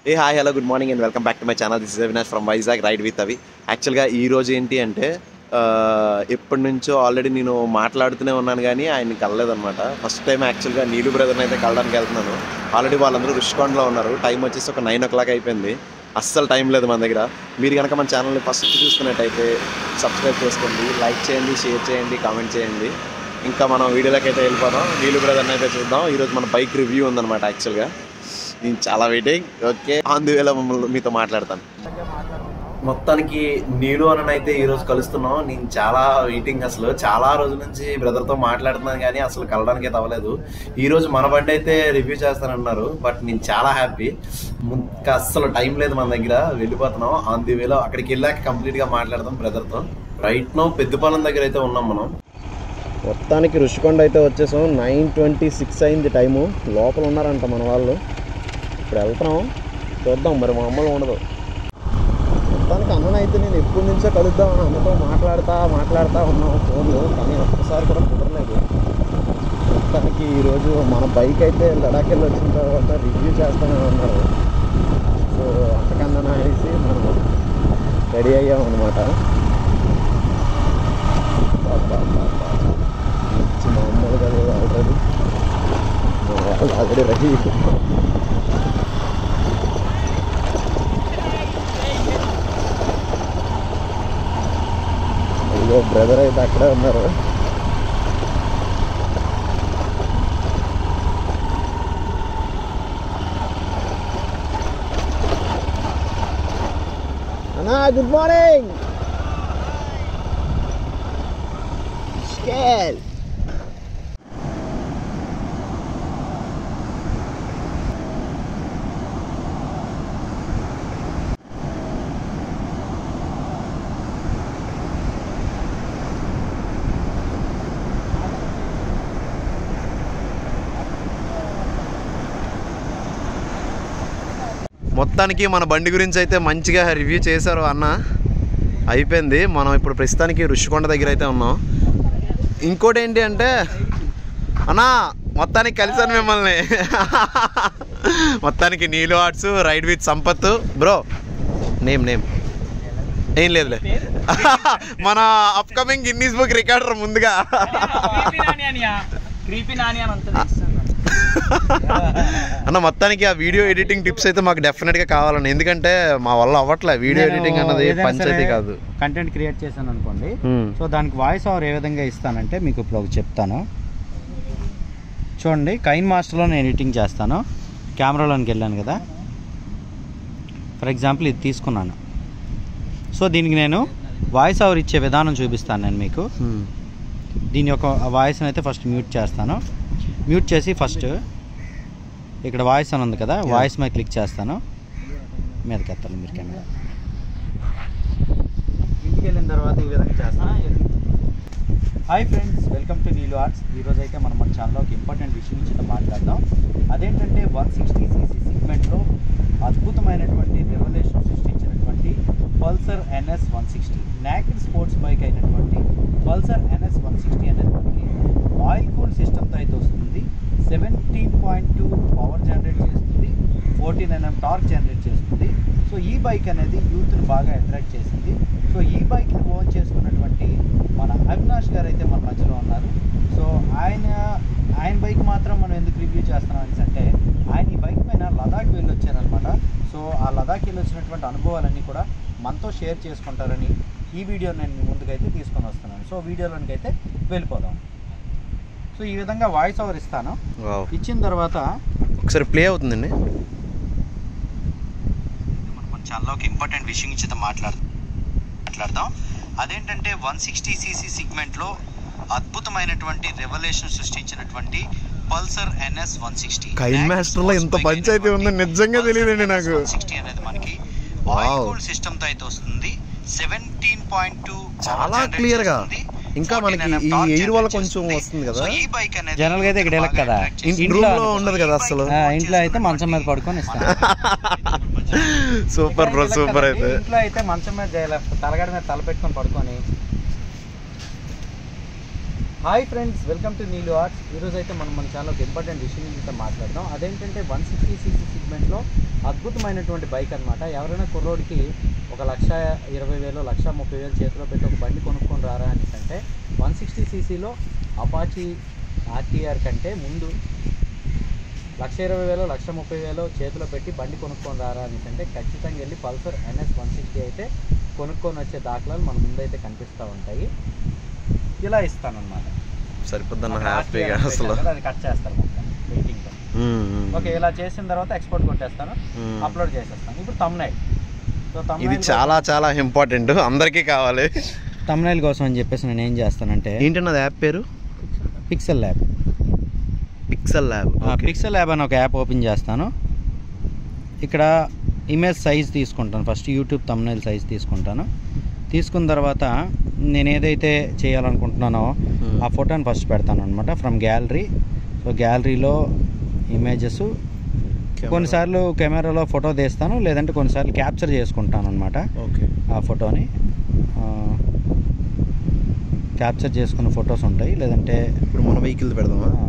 A hi hello good morning and welcome back to my channel this is Avinash from Vizag ride with Avi యాక్చువల్గా ఈ రోజు ఏంటి అంటే ఆ, ఎప్పటి నుంచో ఆల్రెడీ నేను మాట్లాడుతూనే ఉన్నాను కానీ ఆయన కలలేదన్నమాట ఫస్ట్ టైం యాక్చువల్గా నీలు బ్రదర్ని అయితే కలడానికి వెళ్తున్నాను ఆల్రెడీ వాళ్ళందరూ రుషికొండలో ఉన్నారు టైం వచ్చేసి ఒక నైన్ ఓ క్లాక్ అయిపోయింది అస్సలు టైం లేదు మన దగ్గర మీరు కనుక మన ఛానల్ని ఫస్ట్ చూస్తున్నట్టయితే సబ్స్క్రైబ్ చేసుకోండి లైక్ చేయండి షేర్ చేయండి కామెంట్ చేయండి ఇంకా మనం వీడియోలోకి అయితే వెళ్ళిపోదాం నీలు బ్రదర్ని అయితే చూద్దాం ఈరోజు మన బైక్ రివ్యూ ఉందన్నమాట యాక్చువల్గా నేను చాలా వెయిటింగ్ ఓకే ఆన్ ది వేలో మమ్మల్ని మీతో మాట్లాడతాను మొత్తానికి నీలు అని అయితే ఈ రోజు కలుస్తున్నాం నేను చాలా వెయిటింగ్ అసలు చాలా రోజుల నుంచి బ్రదర్తో మాట్లాడుతున్నాను కానీ అసలు కలడానికి అయితే అవ్వలేదు ఈ రోజు మన బండి అయితే రివ్యూ చేస్తానన్నారు బట్ నేను చాలా హ్యాపీ ఇంకా అస్సలు టైం లేదు మన దగ్గర వెళ్ళిపోతున్నాం ఆన్ ది వేలో అక్కడికి వెళ్ళాక కంప్లీట్ గా మాట్లాడదాం బ్రదర్తో రైట్ నో పెద్దపాలెం దగ్గర అయితే ఉన్నాం మనం మొత్తానికి రుషికొండ అయితే వచ్చేసాం నైన్ ట్వంటీ సిక్స్ అయింది టైము లోపల ఉన్నారంట మన వాళ్ళు ఇప్పుడు వెళ్తున్నాం చూద్దాం మరి మా అమ్మలు ఉండదు మొత్తానికి అన్నను అయితే నేను ఎప్పటి నుంచో కలుద్దామని అన్నతో మాట్లాడుతా మాట్లాడుతా ఉన్నాం ఫోన్లో కానీ ఒక్కసారి కూడా కుదరలేదు మొత్తానికి ఈరోజు మన బైక్ అయితే లడాక్ వెళ్ళి వచ్చిన తర్వాత రివ్యూ చేస్తానని అన్నారు సో అంతకన్నా అనేసి మనం రెడీ అయ్యాం అనమాట మామూలుగా లేదు ఆల్రెడీ వాళ్ళు ఆల్రెడీ రెడీ అయ్యో బ్రదర్ అయితే అక్కడే ఉన్నారు అన్నా గుడ్ మార్నింగ్ స్కేల్ మొత్తానికి మన బండి గురించి అయితే మంచిగా రివ్యూ చేశారు అన్న అయిపోయింది మనం ఇప్పుడు ప్రస్తుతానికి ఋషికొండ దగ్గర అయితే ఉన్నాం ఇంకోటి ఏంటి అంటే అన్న మొత్తానికి కలిసాను మిమ్మల్ని మొత్తానికి Neelu arts ride with Sampath bro name name ఏం లేదులే మన అప్కమింగ్ గిన్నీస్ బుక్ రికార్డర్ ముందుగా క్రీపీ నాని అనియా క్రీపీ నాని అని అంత అన్న మొత్తానికి ఆ వీడియో ఎడిటింగ్ టిప్స్ అయితే మాకు డెఫినెట్గా కావాలన్న ఎందుకంటే మా వల్ల అవ్వట్లే వీడియో ఎడిటింగ్ అన్నది పంచాయతీ కాదు కంటెంట్ క్రియేట్ చేశాను అనుకోండి Hmm. సో దానికి వాయిస్ ఓవర్ ఏ విధంగా ఇస్తానంటే మీకు ఇప్పుడు ఒకటి చెప్తాను చూడండి కైన్ మాస్టర్లో నేను ఎడిటింగ్ చేస్తాను కెమెరాలోనికి వెళ్ళాను కదా ఫర్ ఎగ్జాంపుల్ ఇది తీసుకున్నాను సో దీనికి నేను వాయిస్ ఓవర్ ఇచ్చే విధానం చూపిస్తాను నేను మీకు దీని యొక్క వాయిస్ని అయితే ఫస్ట్ మ్యూట్ చేస్తాను మ్యూట్ చేసి ఫస్ట్ ఇక్కడ వాయిస్ అని ఉంది కదా వాయిస్ మీద క్లిక్ చేస్తాను మీదకి ఎత్తాలి మీరు కెమెరా ఇంటికి వెళ్ళిన తర్వాత ఈ విధంగా చేస్తాను hi friends welcome to Neelu arts ఈరోజు అయితే మనం మన ఛానల్లో ఒక ఇంపార్టెంట్ విషయం గురించి మాట్లాడదాం అదేంటంటే వన్ సిక్స్టీ సీసీ సెగ్మెంట్లో అద్భుతమైనటువంటి రెవల్యూషన్ సృష్టించినటువంటి Pulsar NS one sixty naked sports bike అయినటువంటి పల్సర్ ఎన్ఎస్ వన్ సిక్స్టీ అనేది మనకి ఆయిల్ కూల్ సిస్టమ్తో అయితే వస్తుంది seventeen point two power generate చేస్తుంది ఫోర్టీన్ ఎన్ఎం టార్క్ జనరేట్ చేస్తుంది సో ఈ బైక్ అనేది యూత్ని బాగా అట్రాక్ట్ చేసింది సో ఈ బైక్ని ఓన్ చేసుకున్నటువంటి మన అవినాష్ గారు అయితే మన మధ్యలో ఉన్నారు సో ఆయన ఆయన బైక్ మాత్రం మనం ఎందుకు రివ్యూ చేస్తున్నాం అనేసి అంటే ఆయన ఈ బైక్ పైన లదాఖ్ వెళ్ళి వచ్చారనమాట సో ఆ లదాఖ్ వెళ్ళి వచ్చినటువంటి అనుభవాలన్నీ కూడా మనతో షేర్ చేసుకుంటారని ఈ వీడియో నేను మీ ముందుకైతే తీసుకొని వస్తున్నాను సో వీడియోలోనికి అయితే వెళ్ళిపోదాం సో ఈ విధంగా వాయిస్ ఓవర్ ఇస్తాను ఇచ్చిన తర్వాత ఒకసారి ప్లే అవుతుందండి మనం మన ఛానల్లో ఒక ఇంపార్టెంట్ విషయం ఇచ్చి మాట్లాడు మాట్లాడదాం అదేంటంటే వన్ సిక్స్టీ సీసీ సెగ్మెంట్లో అద్భుతమైనటువంటి రెవల్యూషన్ సృష్టించినటువంటి Pulsar NS one sixty Kind Master లో ఇంత పంచాయతీ ఉందని నిజంగా తెలియదండి నాకు. సిక్స్టీ అనేది మనకి Wow. ఆయిల్ కూల్ సిస్టమ్ తో అయితే వస్తుంది సెవెంటీన్ పాయింట్ టూ చాలా clear గా. ఇంకా మనకి ఈ ఎయిర్ వల్ల కొంచెం వస్తుంది కదా. ఈ బైక్ అనేది జనరల్ గా అయితే ఇక్కడ వెళ్ళక కదా రూమ్ లో ఉండదు కదా అసలు ఇంట్లో అయితే మంచం మీద పడుకొని ఇస్తాను సూపర్ బ్రో సూపర్ అయితే ఇంట్లో అయితే మంచం మీద చేయలే తలగడ మీద తల పెట్టుకొని పడుకొని hi friends welcome to Neelu arts ఈరోజు అయితే మనం మన ఛానల్ ఒక ఇంపార్టెంట్ విషయం గురించి మాట్లాడదాం అదేంటంటే వన్ సిక్స్టీ సీసీ సిగ్మెంట్లో అద్భుతమైనటువంటి బైక్ అనమాట ఎవరైనా కుర్రోడికి ఒక లక్ష ఇరవై వేలు లక్ష ముప్పై వేలు చేతిలో పెట్టి ఒక బండి కొనుక్కొని రారా అనేసి అంటే వన్ సిక్స్టీ సీసీలో అపాచీ ఆర్టీఆర్ కంటే ముందు లక్ష ఇరవై వేలు లక్ష ముప్పై వేలు చేతిలో పెట్టి బండి కొనుక్కొని రారా అనేసి అంటే ఖచ్చితంగా వెళ్ళి పల్సర్ ఎన్ఎస్ వన్ సిక్స్టీ అయితే కొనుక్కొని వచ్చే దాఖలాలు మన ముందైతే కనిపిస్తూ ఉంటాయి ఇలా ఇస్తానన్నమాట సరిపోద్దన్న అక్కడ హ్యాపీగా RTR అసలు పెట్టాను కదా, అది కట్ చేస్తారు మొత్తం వెయిటింగ్ ఉమ్, ఉమ్. ఓకే ఇలా చేసిన తర్వాత ఎక్స్పోర్ట్ కొట్టేస్తాను ఉమ్. అప్లోడ్ చేసేస్తాను ఇప్పుడు తమ్నైల్ సో ఇది చాలా చాలా ఇంపార్టెంట్ అందరికీ కావాలి తమ్నైల్ కోసం అని చెప్పేసి నేను ఏం చేస్తానంటే ఏంటన్నది యాప్ పేరు pixel lab pixel lab pixel lab అని ఒక యాప్ ఓపెన్ చేస్తాను ఇక్కడ ఇమేజ్ సైజ్ తీసుకుంటాను ఫస్ట్ యూట్యూబ్ తమ్నైల్ సైజ్ తీసుకుంటాను తీసుకున్న తర్వాత నేను ఏదైతే చేయాలనుకుంటున్నానో ఆ ఫోటోని ఫస్ట్ పెడతాను అనమాట ఫ్రమ్ గ్యాలరీ సో గ్యాలరీలో ఇమేజెస్ కొన్నిసార్లు కెమెరాలో ఫోటో తీస్తాను లేదంటే కొన్నిసార్లు క్యాప్చర్ చేసుకుంటాను అనమాట ఓకే ఆ ఫోటోని క్యాప్చర్ చేసుకున్న ఫొటోస్ ఉంటాయి లేదంటే ఇప్పుడు మన వెహికల్ పెడదామా ఆ,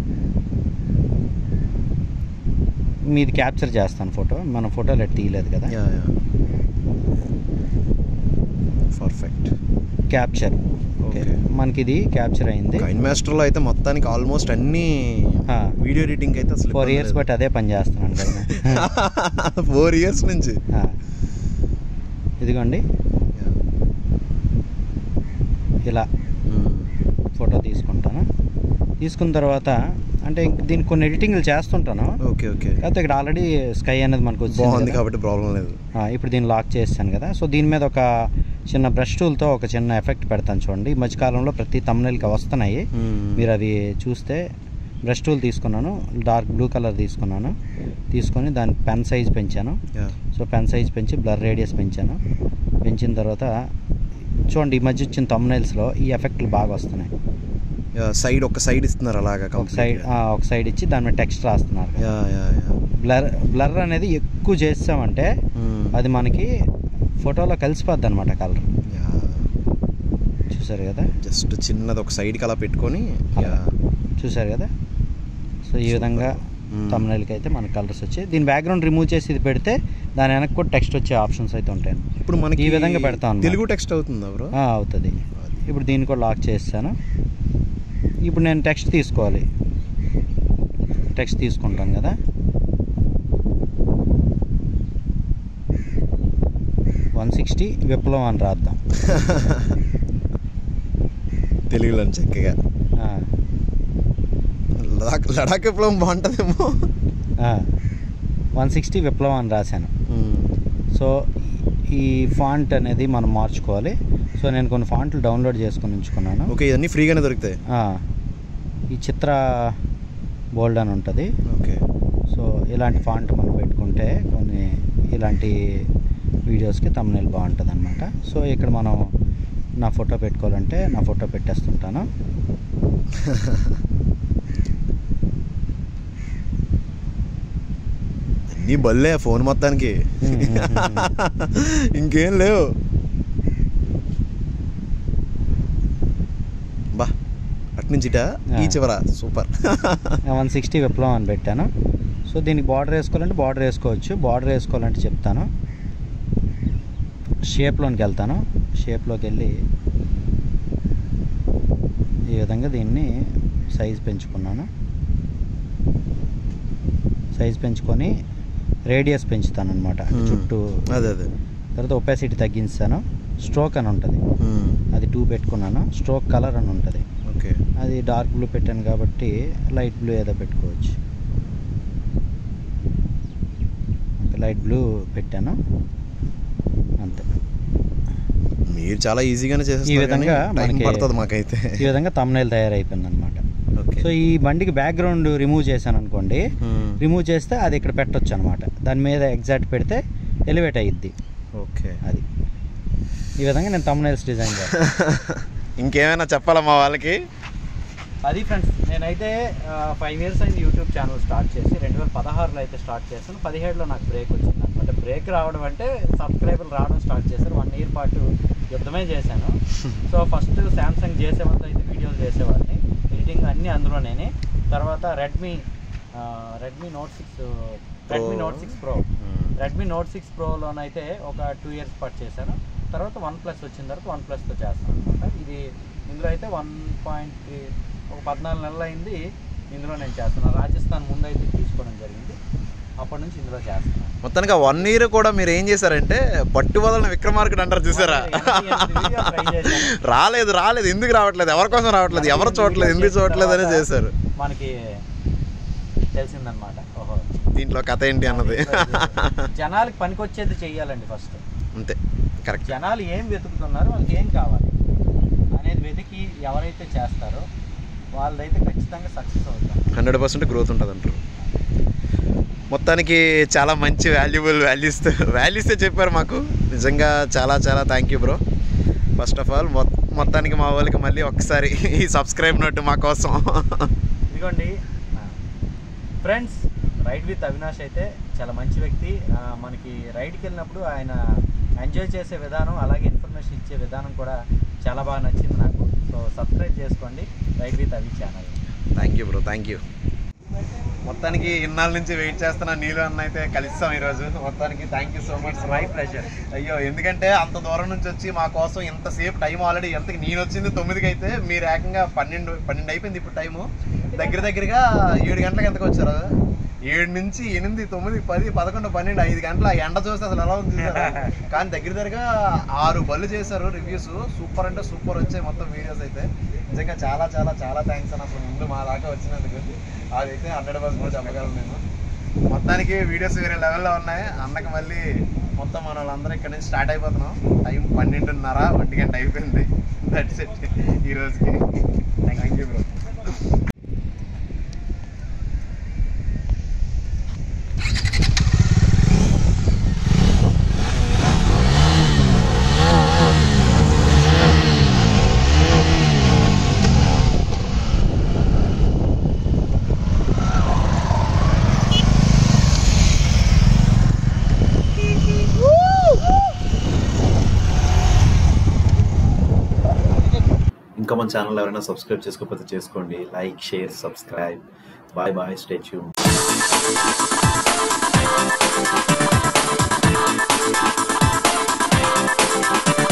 మీది క్యాప్చర్ చేస్తాను ఫోటో మన ఫోటోలు ఎట్ తీయలేదు కదా yeah yeah perfect capture okay Okay. మనకి ఇది క్యాప్చర్ అయింది కైన్ మాస్టర్లో అయితే మొత్తానికి ఆల్మోస్ట్ అన్ని ఆ. వీడియో ఎడిటింగ్ అయితే అసలు ఫోర్ ఇయర్స్ బట్టి అదే పని చేస్తున్నాను కదా నేను. ఫోర్ ఇయర్స్ నుంచి ఆ. ఇదిగోండి ఇలా ఫోటో తీసుకుంటాను తీసుకున్న తర్వాత అంటే ఇంక దీనికి కొన్ని ఎడిటింగ్లు చేస్తుంటాను ఓకే ఓకే కాకపోతే ఇక్కడ ఆల్రెడీ స్కై అనేది మనకు వచ్చింది బాగుంది కదా. కాబట్టి ప్రాబ్లం లేదు ఆ, ఇప్పుడు దీన్ని లాక్ చేస్తాను కదా సో దీని మీద ఒక చిన్న బ్రష్ టూల్తో ఒక చిన్న ఎఫెక్ట్ పెడతాను చూడండి ఈ మధ్యకాలంలో ప్రతి తమ్నైల్కి వస్తున్నాయి మీరు అది చూస్తే బ్రష్ టూల్ తీసుకున్నాను డార్క్ బ్లూ కలర్ తీసుకున్నాను తీసుకొని దాని పెన్ సైజ్ పెంచాను సో పెన్ సైజ్ పెంచి బ్లర్ రేడియస్ పెంచాను పెంచిన తర్వాత చూడండి ఈ మధ్య వచ్చిన తమ్నైల్స్లో ఈ ఎఫెక్ట్లు బాగా వస్తున్నాయి సైడ్ ఒక సైడ్ ఇస్తున్నారు అలాగా ఒక సైడ్ ఒక సైడ్ ఇచ్చి దాని మీద టెక్స్ట్ రాస్తున్నారు yeah yeah yeah blur blur అనేది ఎక్కువ చేసామంటే అది మనకి ఫోటోలో కలిసిపోద్ది అనమాట కలర్ చూసారు కదా జస్ట్ చిన్నది ఒక సైడ్కి అలా పెట్టుకొని యా చూసారు కదా సో ఈ విధంగా Hmm. తమిళకి అయితే మనకి కలర్స్ వచ్చాయి దీని బ్యాక్గ్రౌండ్ రిమూవ్ చేసి ఇది పెడితే దాని వెనక్కి కూడా టెక్స్ట్ వచ్చే ఆప్షన్స్ అయితే ఉంటాయి ఇప్పుడు మనకి ఈ విధంగా పెడతాను తెలుగు టెక్స్ట్ అవుతుందా బ్రో ఆ, అవుతుంది ఇప్పుడు దీన్ని కూడా లాక్ చేస్తాను ఇప్పుడు నేను టెక్స్ట్ తీసుకోవాలి టెక్స్ట్ తీసుకుంటాను కదా వన్ సిక్స్టీ విప్లవం అని రాద్దాం తెలుగులో చక్కగా ఆ, లడాక్ లడాక్ విప్లవం బాగుంటుందేమో ఆ. వన్ సిక్స్టీ విప్లవం అని రాశాను సో ఈ ఫాంట్ అనేది మనం మార్చుకోవాలి సో నేను కొన్ని ఫాంట్లు డౌన్లోడ్ చేసుకొని ఉంచుకున్నాను ఓకే ఇవన్నీ ఫ్రీగానే దొరుకుతాయి ఆ, ఈ చిత్ర బోల్డ్ అని ఉంటుంది ఓకే సో ఇలాంటి ఫాంట్ మనం పెట్టుకుంటే కొన్ని ఇలాంటి వీడియోస్కి తమ్నైల్ బాగుంటుంది అనమాట సో ఇక్కడ మనం నా ఫోటో పెట్టుకోవాలంటే నా ఫోటో పెట్టేస్తుంటాను అన్నీ బల్లే ఫోన్ మొత్తానికి Hmm, hmm, hmm, ఇంకేం లేవు బా అట్నుంచి ఇటా ఈ Ah. చివర సూపర్ వన్ సిక్స్టీ విప్లవం అని పెట్టాను సో దీనికి బార్డర్ వేసుకోవాలంటే బార్డర్ వేసుకోవచ్చు బార్డర్ వేసుకోవాలంటే చెప్తాను షేప్లోనికి వెళ్తాను షేప్లోకి వెళ్ళి ఈ విధంగా దీన్ని సైజ్ పెంచుకున్నాను సైజ్ పెంచుకొని రేడియస్ పెంచుతాను అనమాట Hmm. చుట్టూ అదే అదే తర్వాత ఒపాసిటీ తగ్గించాను స్ట్రోక్ అని ఉంటుంది Hmm. అది టూ పెట్టుకున్నాను స్ట్రోక్ కలర్ అని ఉంటుంది ఓకే అది డార్క్ బ్లూ పెట్టాను కాబట్టి లైట్ బ్లూ ఏదో పెట్టుకోవచ్చు లైట్ బ్లూ పెట్టాను అంతే మీరు చాలా ఈజీగానే ఈ చేసేస్తారు విధంగా టైం మనకి- పడుతుంది మాకైతే ఈ విధంగా తమ్నైల్ తయారైపోయింది అనమాట ఓకే సో ఈ బండికి బ్యాక్గ్రౌండ్ రిమూవ్ చేశాను అనుకోండి రిమూవ్ చేస్తే అది ఇక్కడ పెట్టొచ్చు అనమాట దాని మీద ఎగ్జాక్ట్ పెడితే ఎలివేట్ అయ్యిద్ది ఓకే అది ఈ విధంగా నేను తమ్నైల్స్ డిజైన్ చేస్తాను ఇంకేమైనా చెప్పాలా మా వాళ్ళకి అది ఫ్రెండ్స్ నేనైతే ఫైవ్ ఇయర్స్ అయింది యూట్యూబ్ ఛానల్ స్టార్ట్ చేసి రెండు వేల పదహారులో అయితే స్టార్ట్ చేశాను పదిహేడులో నాకు బ్రేక్ వచ్చింది అనమాట బ్రేక్ రావడం అంటే సబ్స్క్రైబర్లు రావడం స్టార్ట్ చేశారు వన్ ఇయర్ పాటు యుద్ధమే చేశాను సో ఫస్ట్ శాంసంగ్ జే సెవెన్తో అయితే వీడియోలు చేసేవాడిని ఎడిటింగ్ అన్నీ అందులోనే తర్వాత Redmi Redmi note six Redmi Pro. Note six pro Redmi note six ప్రోలోనైతే ఒక టూ ఇయర్స్ పాటు చేశాను తర్వాత వన్ ప్లస్ వచ్చిన తర్వాత వన్ ప్లస్తో చేస్తాను అనమాట ఇది ఇందులో అయితే వన్ పాయింట్ ఒక పద్నాలుగు నెలలు అయింది ఇందులో నేను చేస్తున్నాను రాజస్థాన్ ముందు అయితే తీసుకోవడం జరిగింది అప్పటి నుంచి ఇందులో చేస్తున్నాను మొత్తానికి వన్ ఇయర్ కూడా మీరు ఏం చేశారంటే పట్టు వదలని విక్రమార్కుడు అంటారు చూసారా ఎనభై ఎనిమిది videos try చేశాను. రాలేదు రాలేదు ఎందుకు రావట్లేదు ఎవరి కోసం రావట్లేదు ఎవరు చూడట్లేదు ఎందుకు చూడట్లేదు అని చేశారు మనకి తెలిసిందనమాట ఓహో దీంట్లో కథ ఏంటి అన్నది జనాలకి పనికొచ్చేది చెయ్యాలండి ఫస్ట్ అంతే కరెక్ట్ జనాలు ఏం వెతుకుతున్నారు వాళ్ళకి ఏం కావాలి అనేది వెతికి ఎవరైతే చేస్తారో వాళ్ళదైతే ఖచ్చితంగా సక్సెస్ అవుతారు హండ్రెడ్ పర్సెంట్ గ్రోత్ ఉంటుంది అంటారు మొత్తానికి చాలా మంచి వాల్యుబుల్ వాల్యూస్ వాల్యూసే చెప్పారు మాకు నిజంగా చాలా చాలా thank you bro first of all మొత్తానికి మా వాళ్ళకి మళ్ళీ ఒకసారి ఈ సబ్స్క్రైబ్ నోట్ మా కోసం ఇదిగోండి ఫ్రెండ్స్ రైడ్ విత్ అవినాష్ అయితే చాలా మంచి వ్యక్తి ఆ, మనకి రైడ్కి వెళ్ళినప్పుడు ఆయన ఎంజాయ్ చేసే విధానం అలాగే ఇన్ఫర్మేషన్ ఇచ్చే విధానం కూడా చాలా బాగా నచ్చింది నాకు సో సబ్స్క్రైబ్ చేసుకోండి ride with Avi channel thank you bro thank you మొత్తానికి ఇన్నాళ్ళ నుంచి వెయిట్ చేస్తున్న నీళ్ళు అన్న అయితే కలిస్తాం ఈరోజు మొత్తానికి thank you so much my pleasure అయ్యో ఎందుకంటే అంత దూరం నుంచి వచ్చి మా కోసం ఎంతసేపు టైం ఆల్రెడీ ఎంతకి నేను వచ్చింది తొమ్మిదికి అయితే మీరు ఏకంగా పన్నెండు పన్నెండు అయిపోయింది ఇప్పుడు టైము దగ్గర దగ్గరగా ఏడు గంటలకు ఎంతకు వచ్చారు ఏడు నుంచి ఎనిమిది తొమ్మిది పది పదకొండు పన్నెండు ఐదు గంటల ఆ ఎండ చూస్తే అసలు ఎలా ఉంది చూసారా? కానీ దగ్గర దగ్గరగా ఆరు బళ్ళు చేశారు రివ్యూస్ సూపర్ అంటే సూపర్ వచ్చాయి మొత్తం వీడియోస్ అయితే నిజంగా చాలా చాలా చాలా థ్యాంక్స్ అన్న అసలు ముందు మా దాకా వచ్చినందుకు అదైతే హండ్రెడ్ పర్సెంట్ కూడా చెప్పగలను నేను మొత్తానికి వీడియోస్ వేరే లెవెల్లో ఉన్నాయి అన్నకి మళ్ళీ మొత్తం మన వాళ్ళందరూ ఇక్కడ నుంచి స్టార్ట్ అయిపోతున్నాం టైం పన్నెండున్నర ఒంటి గంట అయిపోయింది దట్స్ ఇట్ ఈ రోజుకి థ్యాంక్ యూ బ్రో ఇంకా మన ఛానల్ ఎవరైనా సబ్స్క్రైబ్ చేసుకోకపోతే చేసుకోండి like share subscribe bye bye stay tune Thank